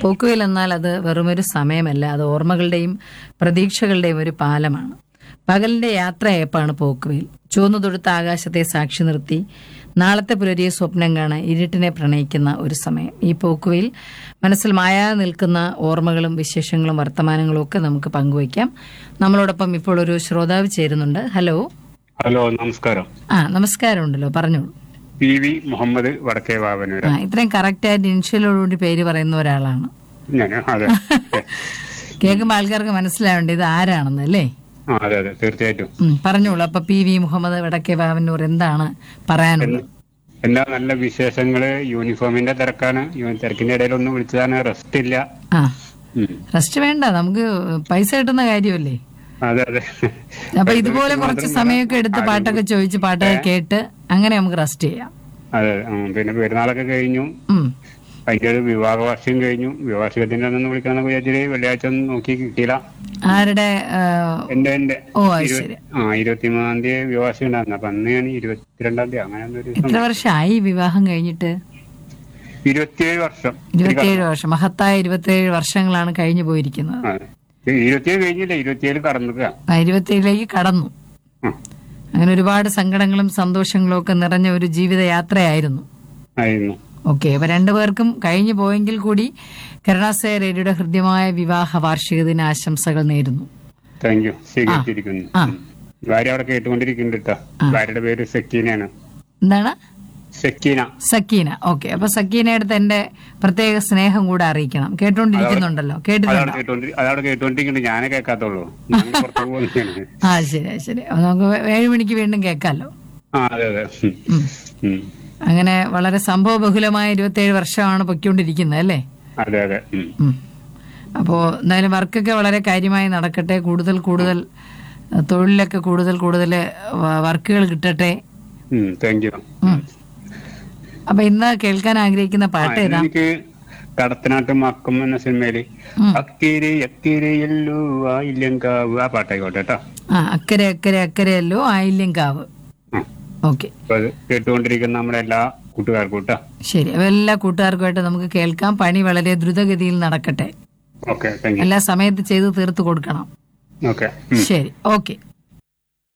പോക്കുവെയിൽ എന്നാൽ അത് വെറുമൊരു സമയമല്ല അത് ഓർമ്മകളുടെയും പ്രതീക്ഷകളുടെയും ഒരു പാലമാണ് പകലിന്റെ യാത്രയപ്പാണ് പോക്കുവെയിൽ ചുവന്നു തൊടുത്ത ആകാശത്തെ സാക്ഷി നിർത്തി നാളത്തെ പുലരിയെ സ്വപ്നം കാണാൻ ഇരുട്ടിനെ പ്രണയിക്കുന്ന ഒരു സമയം ഈ പോക്കുവെയിൽ മനസ്സിൽ മായാതെ നിൽക്കുന്ന ഓർമ്മകളും വിശേഷങ്ങളും വർത്തമാനങ്ങളും ഒക്കെ നമുക്ക് പങ്കുവയ്ക്കാം നമ്മളോടൊപ്പം ഇപ്പോൾ ഒരു ശ്രോതാവ് ചേരുന്നുണ്ട് ഹലോ ഹലോ നമസ്കാരം ആ നമസ്കാരമുണ്ടല്ലോ പറഞ്ഞോളൂ പി വി മുഹമ്മദ് വടക്കേ വാവനൂർ ആ ഇത്രയും കറക്റ്റായിട്ട് ഇൻഷ്യലോടുകൂടി പേര് പറയുന്ന ഒരാളാണ് ഞാൻ അതെ കേൾക്കുമ്പോൾ ആൾക്കാർക്ക് മനസ്സിലാവേണ്ട ഇത് ആരാണെന്ന് അല്ലേ ആ അതെ അതെ തീർച്ചയായിട്ടും ഉം, പറഞ്ഞോളൂ അപ്പൊ പി വി മുഹമ്മദ് വടക്കേ ബാവന്നൂർ എന്താണ് പറയാനുള്ളത് എല്ലാ നല്ല വിശേഷങ്ങള് യൂണിഫോമിന്റെ തിരക്കാണ് യു- തിരക്കിന്റെ ഇടയിൽ ഒന്ന് വിളിച്ചതാണ് റെസ്റ്റ് ഇല്ല ആ ഉം. റെസ്റ്റ് വേണ്ട നമുക്ക് പൈസ കിട്ടുന്ന കാര്യമല്ലേ അതെ അതെ അപ്പൊ ഇതുപോലെ കുറച്ച് സമയമൊക്കെ എടുത്ത് പാട്ടൊക്കെ ചോദിച്ച് പാട്ടൊക്കെ കേട്ട് അങ്ങനെ നമുക്ക് റെസ്റ്റ് ചെയ്യാം അതെ ഉം. പിന്നെ പെരുന്നാളൊക്കെ കഴിഞ്ഞു ഉം. അതിന്റെ ഒരു വിവാഹ വാർഷികം കഴിഞ്ഞു വിവാഹത്തിന്റെ അന്നൊന്ന് വിളിക്കാന്ന് വിചാരിച്ചിട്ട് വെള്ളിയാഴ്ച ഒന്നും നോക്കി കിട്ടിയില്ല ആരുടെ ആ, എന്റെ എന്റെ ഓ അത് ശരി ആ ഇരുപത്തിമൂന്നാം തീയതി വിവാഹം ഉണ്ടായിരുന്നു അപ്പൊ അന്ന് ഞാൻ ഇരുപത്തിരണ്ടാം തീയതി അങ്ങനെ ഒരു ദിവസം എത്ര വർഷമായി വിവാഹം കഴിഞ്ഞിട്ട് ഇരുപത്തിയേഴ് വർഷം ഇരുപത്തിയേഴ് വർഷം മഹത്തായ ഇരുപത്തിയേഴ് വർഷങ്ങളാണ് കഴിഞ്ഞു പോയിരിക്കുന്നത് ആ. ഇരുപത്തിയേഴ് കഴിഞ്ഞില്ല ഇരുപത്തിയേഴ് കടന്നില്ല ആ, ഇരുപത്തിയേഴിലേക്ക് കടന്നു അങ്ങനെ ഒരുപാട് സങ്കടങ്ങളും സന്തോഷങ്ങളും ഒക്കെ നിറഞ്ഞ ഒരു ജീവിത യാത്രയായിരുന്നു ആയിരുന്നു ഓക്കെ അപ്പൊ രണ്ടുപേർക്കും കഴിഞ്ഞു പോയെങ്കിൽ കൂടി കരുണാസയ റേഡിയോയുടെ ഹൃദ്യമായ വിവാഹ വാർഷിക ദിന ആശംസകൾ നേരുന്നു താങ്ക് യു സ്വീകരിച്ചിരിക്കുന്നു ആ. ഉം. ഭാര്യ അവിടെ കേട്ടുകൊണ്ടിരിക്കുന്നുണ്ട് കേട്ടോ ഭാര്യയുടെ പേര് സക്കീനയാണ് എന്താണ് സക്കീന സക്കീന ഓക്കെ അപ്പൊ സക്കീനയുടെ അടുത്ത് എന്റെ പ്രത്യേക സ്നേഹം കൂടെ അറിയിക്കണം കേട്ടോണ്ടിരിക്കുന്നുണ്ടല്ലോ അതവിടെ കേട്ടിട്ടുണ്ടോ കേട്ടോണ്ടി അതവിടെ കേട്ടോണ്ടിരിക്കുന്നുണ്ട് ഞാനേ കേൾക്കാത്തുള്ളൂ ഞാൻ പുറത്തു പോകുന്നതാണ് ആ ശരി ശരി അപ്പൊ നമുക്ക് ഏഴ് മണിക്ക് വീണ്ടും കേൾക്കാമല്ലോ ആ അതെ അതെ ഉം. ഉം. ഉം. അങ്ങനെ വളരെ സംഭവബഹുലമായ ഇരുപത്തിയേഴ് വർഷമാണ് പൊയ്ക്കൊണ്ടിരിക്കുന്നത് അല്ലേ അതെ അതെ ഉം. ഉം. അപ്പോ എന്തായാലും വർക്കൊക്കെ വളരെ കാര്യമായി നടക്കട്ടെ കൂടുതൽ കൂടുതൽ അഹ് തൊഴിലൊക്കെ കൂടുതൽ കൂടുതൽ വ- വർക്കുകൾ കിട്ടട്ടെ ഉം. താങ്ക് യു ഉം. അപ്പൊ ഇന്ന് കേൾക്കാൻ ആഗ്രഹിക്കുന്ന പാട്ട് ഏതാ എനിക്ക് കടത്തനാട്ട് മക്കം എന്ന സിനിമയില് അക്കിരി അക്കിരിയല്ലു ആയില്യങ്കാവ് ആ പാട്ടായിക്കോട്ടെ കേട്ടോ ആ അക്കരെ അക്കരെ അക്കരെയല്ലോ ആയില്യം കാവ് ആ. ഓക്കെ അപ്പൊ അത് കേട്ടുകൊണ്ടിരിക്കുന്ന നമ്മുടെ എല്ലാ കൂട്ടുകാർക്കും കേട്ടോ ശരി അപ്പൊ എല്ലാ കൂട്ടുകാർക്കുമായിട്ട് നമുക്ക് കേൾക്കാം പണി വളരെ ദ്രുതഗതിയിൽ നടക്കട്ടെ ഓക്കെ താങ്ക് യു എല്ലാ സമയത്ത് ചെയ്ത് തീർത്ത് കൊടുക്കണം ഓക്കെ ശരി ഓക്കെ